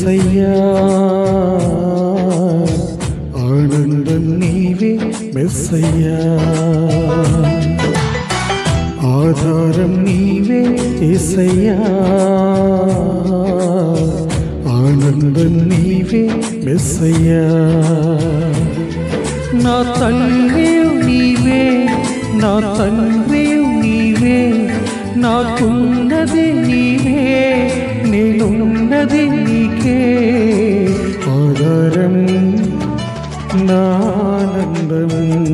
ఏసయ్యా ఆనందం నీవే మెస్సయ్యా ఆధారం నీవే ఏసయ్యా ఆనందం నీవే మెస్సయ్యా నా తల్లి నీవే నా తండ్రి నీవే నాకున్నది నీవే నేనున్నది నీకే ఆధారం నానందం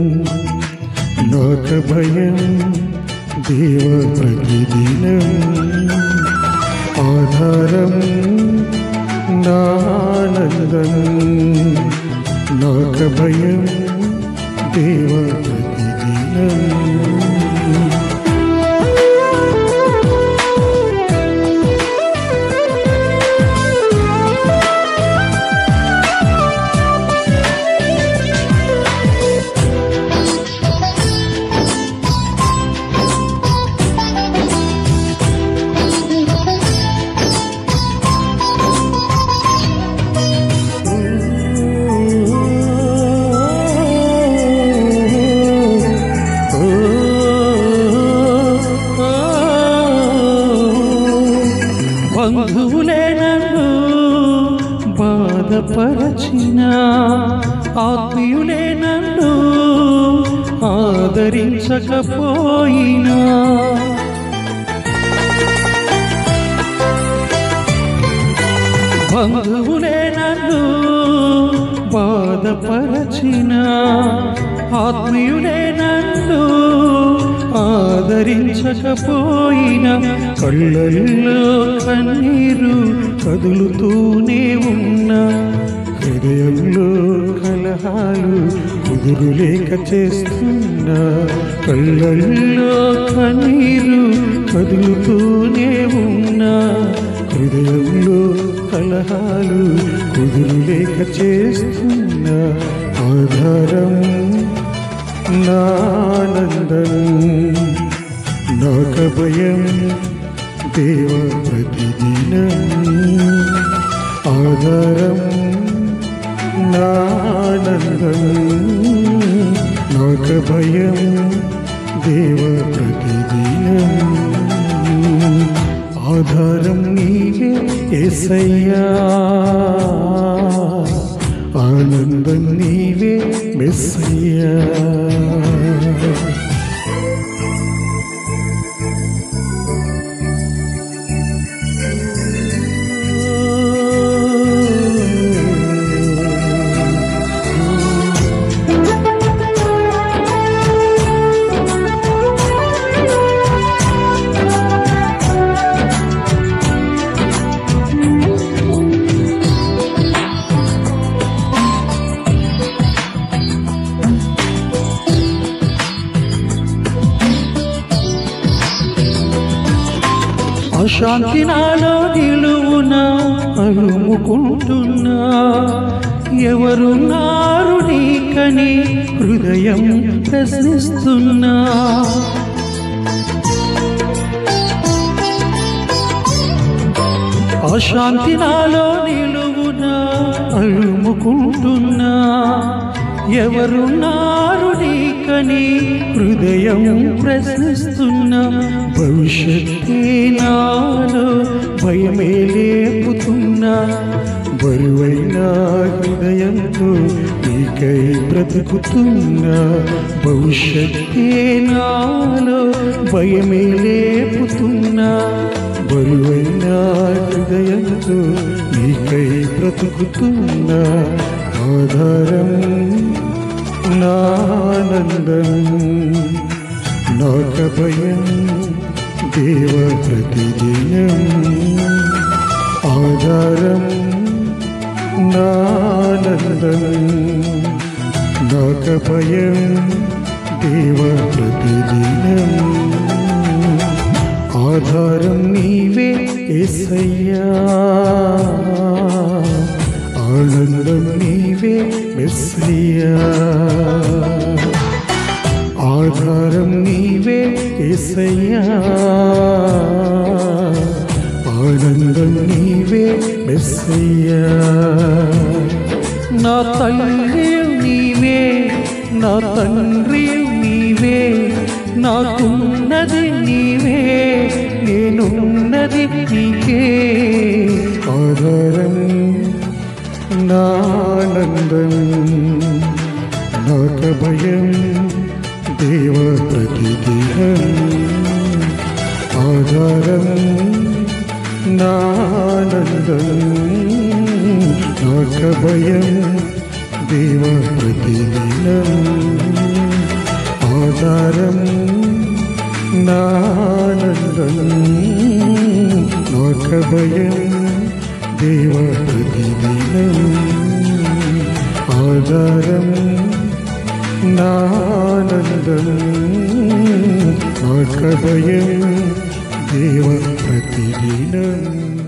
నాక భయం దేవ ప్రతిదినం ఆధారం నానందం నాక భయం దేవ ప్రతిదినం బంధువులే నన్ను బాధపరచిన ఆత్మీయులే నన్ను ఆదరించకపోయినా బంధువులే నన్ను బాధపరచిన ఆత్మీయులే నన్ను ఆదరించకపోయిన కళ్ళల్లో కన్నీరు కదులుతూనే ఉన్నా హృదయంలో కలహాలు కుదురులేక చేస్తున్నా కళ్ళల్లో కన్నీరు కదులుతూనే ఉన్నా హృదయంలో కలహాలు కుదురులేక చేస్తున్నా ఆధారం నానందం నాక భయం దేవ ప్రతిదినం ఆధారం నానందం నాక భయం దేవ ప్రతిదినం ఆధారం నీవే ఏసయ్యా ఆనందం నీవే మెస్సయ్యా అశాంతి నాలో నిలువున అలుముకుంటున్నా ఎవరున్నారు నీకని హృదయం ప్రశ్నిస్తున్నా అశాంతి నాలో నిలువున అలుముకుంటున్నా ఎవరున్నారు నీకని హృదయం ప్రశ్నిస్తున్నా భవిష్యత్తే నాలో భయమే లేపుతున్నా బరువైన హృదయంతో నీకై బ్రతుకుతున్నా భవిష్యత్తే నాలో భయమే లేపుతున్నా బరువైన హృదయంతో నీకై బ్రతుకుతున్నా ఆధారం నానందం నాక భయం దేవ ప్రతిదినం ఆధారం నానందం నాక భయం దేవ ప్రతిదినం ఆధారం నీవే ఏసయ్యా ఆనందం నీవే మెస్సయ్యా ఆధారం నీవే ఏసయ్యా ఆనందం నీవే మెస్సయ్యా నా తల్లి నీవే నా తండ్రి నీవే నాకున్నది నీవే నేనున్నది నీకే ఆధారం నానందం నాక భయం దేవ ప్రతిదినం ఆధారం నానందం నాక భయం దేవ ప్రతిదినం ఆధారం నానందం నాక భయం దేవ ప్రతిదినం ఆధారం నానందం నాక భయం దేవ ప్రతిదినం